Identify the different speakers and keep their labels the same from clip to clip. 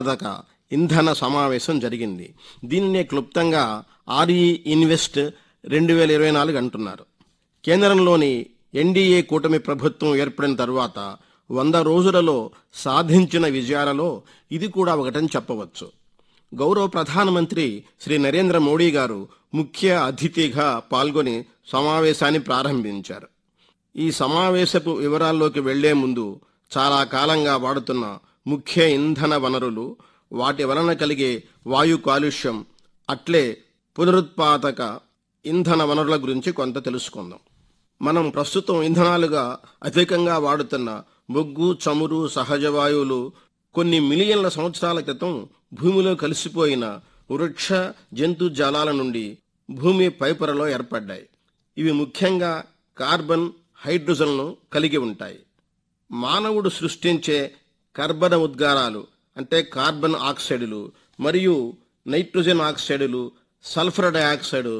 Speaker 1: పథక ఇంధన సమావేశం జరిగింది దీనినే క్లుప్తంగా ఆర్ఈ ఇన్వెస్ట్ రెండు వేల ఇరవై నాలుగు అంటున్నారు కేంద్రంలోని ఎన్డీఏ కూటమి ప్రభుత్వం ఏర్పడిన తరువాత వంద రోజులలో సాధించిన విజయాలలో ఇది కూడా ఒకటని చెప్పవచ్చు గౌరవ ప్రధానమంత్రి శ్రీ నరేంద్ర మోడీ గారు ముఖ్య అతిథిగా పాల్గొని సమావేశాన్ని ప్రారంభించారు ఈ సమావేశపు వివరాల్లోకి వెళ్లే ముందు చాలా కాలంగా వాడుతున్న ముఖ్య ఇంధన వనరులు వాటి వలన కలిగే వాయు కాలుష్యం అట్లే పునరుత్పాదక ఇంధన వనరుల గురించి కొంత తెలుసుకుందాం మనం ప్రస్తుతం ఇంధనాలుగా అధికంగా వాడుతున్న బొగ్గు చమురు సహజ వాయువులు కొన్ని మిలియన్ల సంవత్సరాల క్రితం భూమిలో కలిసిపోయిన వృక్ష జంతు జాలాల నుండి భూమి పైపొరలో ఏర్పడ్డాయి ఇవి ముఖ్యంగా కార్బన్ హైడ్రోజన్ను కలిగి ఉంటాయి మానవుడు సృష్టించే కర్బన ఉద్గారాలు అంటే కార్బన్ ఆక్సైడులు మరియు నైట్రోజన్ ఆక్సైడులు సల్ఫర్ డయాక్సైడ్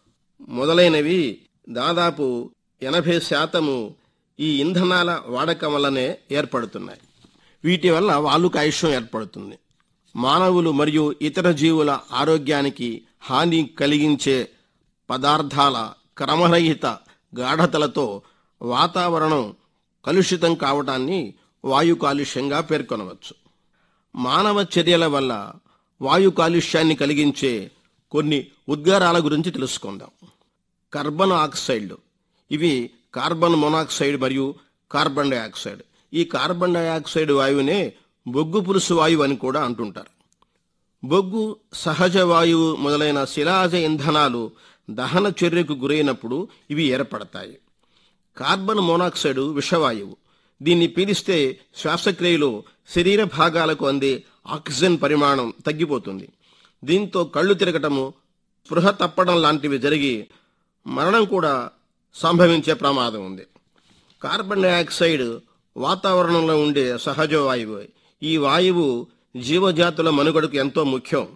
Speaker 1: మొదలైనవి దాదాపు ఎనభై శాతము ఈ ఇంధనాల వాడకం వల్లనే ఏర్పడుతున్నాయి వీటి వల్ల వాలు కాలుష్యం ఏర్పడుతుంది మానవులు మరియు ఇతర జీవుల ఆరోగ్యానికి హాని కలిగించే పదార్థాల క్రమరహిత గాఢతలతో వాతావరణం కలుషితం కావడాన్ని వాయు కాలుష్యంగా పేర్కొనవచ్చు మానవ చర్యల వల్ల వాయు కాలుష్యాన్ని కలిగించే కొన్ని ఉద్గారాల గురించి తెలుసుకుందాం కార్బన్ ఆక్సైడ్లు ఇవి కార్బన్ మొనాక్సైడ్ మరియు కార్బన్ డయాక్సైడ్ ఈ కార్బన్ డయాక్సైడ్ వాయువునే బొగ్గు పులుసు వాయువు అని కూడా అంటుంటారు బొగ్గు సహజ వాయువు మొదలైన శిలాజ ఇంధనాలు దహన చర్యకు గురైనప్పుడు ఇవి ఏర్పడతాయి కార్బన్ మోనాక్సైడ్ విషవాయువు దీన్ని పీలిస్తే శ్వాసక్రియలో శరీర భాగాలకు అందే ఆక్సిజన్ పరిమాణం తగ్గిపోతుంది దీంతో కళ్ళు తిరగటము స్పృహ తప్పడం లాంటివి జరిగి మరణం కూడా సంభవించే ప్రమాదం ఉంది కార్బన్ డయాక్సైడ్ వాతావరణంలో ఉండే సహజ వాయువు ఈ వాయువు జీవజాతుల మనుగడకు ఎంతో ముఖ్యం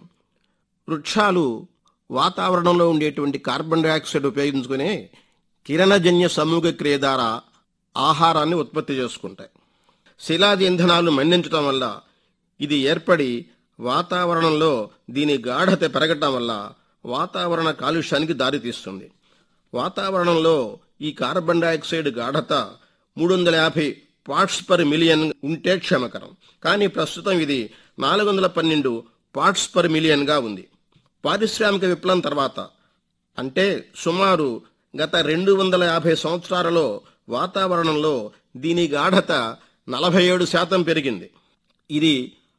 Speaker 1: వృక్షాలు వాతావరణంలో ఉండేటువంటి కార్బన్ డయాక్సైడ్ ఉపయోగించుకునే కిరణజన్య సమూహ క్రియ ద్వారా ఆహారాన్ని ఉత్పత్తి చేసుకుంటాయి శిలాది ఇంధనాలు మండించడం వల్ల ఇది ఏర్పడి వాతావరణంలో దీని గాఢత పెరగటం వల్ల వాతావరణ కాలుష్యానికి దారితీస్తుంది వాతావరణంలో ఈ కార్బన్ డయాక్సైడ్ గాఢత మూడు వందల యాభై పార్ట్స్ పర్ మిలియన్ ఉంటే క్షమకరం కానీ ప్రస్తుతం ఇది నాలుగు వందల పన్నెండు పార్ట్స్ పర్ మిలియన్గా ఉంది పారిశ్రామిక విప్లవం తర్వాత అంటే సుమారు గత రెండు వందల యాభై సంవత్సరాలలో వాతావరణంలో దీని గాఢత నలభై ఏడు శాతం పెరిగింది ఇది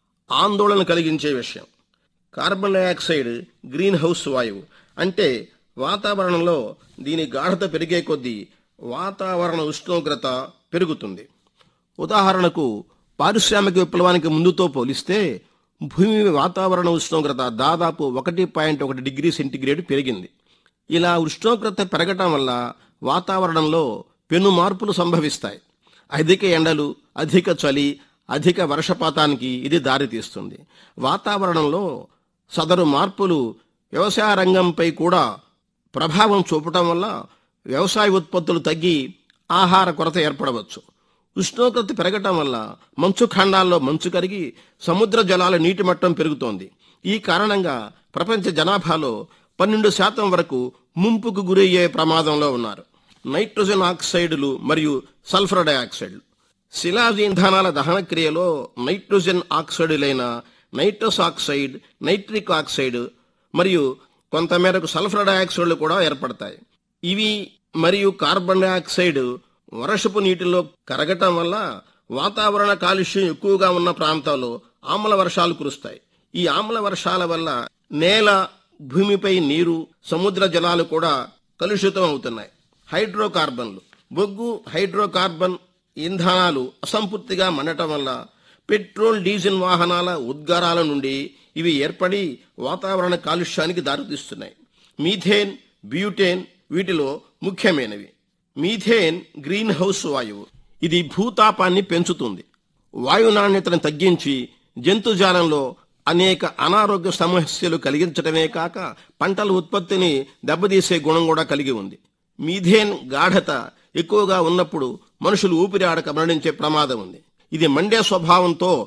Speaker 1: ఆందోళన కలిగించే విషయం కార్బన్ డయాక్సైడ్ గ్రీన్ హౌస్ వాయువు అంటే వాతావరణంలో దీని గాఢత పెరిగే కొద్దీ వాతావరణ ఉష్ణోగ్రత పెరుగుతుంది ఉదాహరణకు పారిశ్రామిక విప్లవానికి ముందుతో పోలిస్తే భూమి వాతావరణ ఉష్ణోగ్రత దాదాపు ఒకటి పాయింట్ ఒకటి డిగ్రీ సెంటీగ్రేడ్ పెరిగింది ఇలా ఉష్ణోగ్రత పెరగటం వల్ల వాతావరణంలో పెను మార్పులు సంభవిస్తాయి అధిక ఎండలు అధిక చలి అధిక వర్షపాతానికి ఇది దారితీస్తుంది వాతావరణంలో సదరు మార్పులు వ్యవసాయ రంగంపై కూడా ప్రభావం చూపటం వల్ల వ్యవసాయ ఉత్పత్తులు తగ్గి ఆహార కొరత ఏర్పడవచ్చు ఉష్ణోగ్రత పెరగటం వల్ల మంచు ఖండాల్లో మంచు కరిగి సముద్ర జలాల నీటి మట్టం పెరుగుతోంది ఈ కారణంగా ప్రపంచ జనాభాలో పన్నెండు శాతం వరకు ముంపుకు గురయ్యే ప్రమాదంలో ఉన్నారు నైట్రోజన్ ఆక్సైడులు మరియు సల్ఫర్ డయాక్సైడ్లు శిలాజ ఇంధనాల దహన క్రియలో నైట్రోజన్ ఆక్సైడులైన నైట్రస్ ఆక్సైడ్ నైట్రిక్ ఆక్సైడ్ మరియు కొంతమేరకు సల్ఫర్ డయాక్సైడ్లు కూడా ఏర్పడతాయి ఇవి మరియు కార్బన్ డయాక్సైడ్ వర్షపు నీటిలో కరగటం వల్ల వాతావరణ కాలుష్యం ఎక్కువగా ఉన్న ప్రాంతాల్లో ఆమ్ల వర్షాలు కురుస్తాయి ఈ ఆమ్ల వర్షాల వల్ల నేల భూమిపై నీరు సముద్ర జలాలు కూడా కలుషితం అవుతున్నాయి హైడ్రోకార్బన్లు బొగ్గు హైడ్రోకార్బన్ ఇంధనాలు అసంపూర్తిగా మండటం వల్ల పెట్రోల్ డీజిల్ వాహనాల ఉద్గారాల నుండి ఇవి ఏర్పడి వాతావరణ కాలుష్యానికి దారితీస్తున్నాయి మీథేన్ బ్యూటేన్ వీటిలో ముఖ్యమైనవి మీథేన్ గ్రీన్ హౌస్ వాయువు ఇది భూతాపాన్ని పెంచుతుంది వాయు నాణ్యతను తగ్గించి జంతుజాలంలో అనేక అనారోగ్య సమస్యలు కలిగించడమే కాక పంటల ఉత్పత్తిని దెబ్బతీసే గుణం కూడా కలిగి ఉంది మీథేన్ గాఢత ఎక్కువగా ఉన్నప్పుడు మనుషులు ఊపిరి ఆడక మరణించే ప్రమాదం ఉంది ఇది మండే స్వభావంతో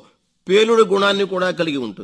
Speaker 1: పేలుడు గుణాన్ని కూడా కలిగి ఉంటుంది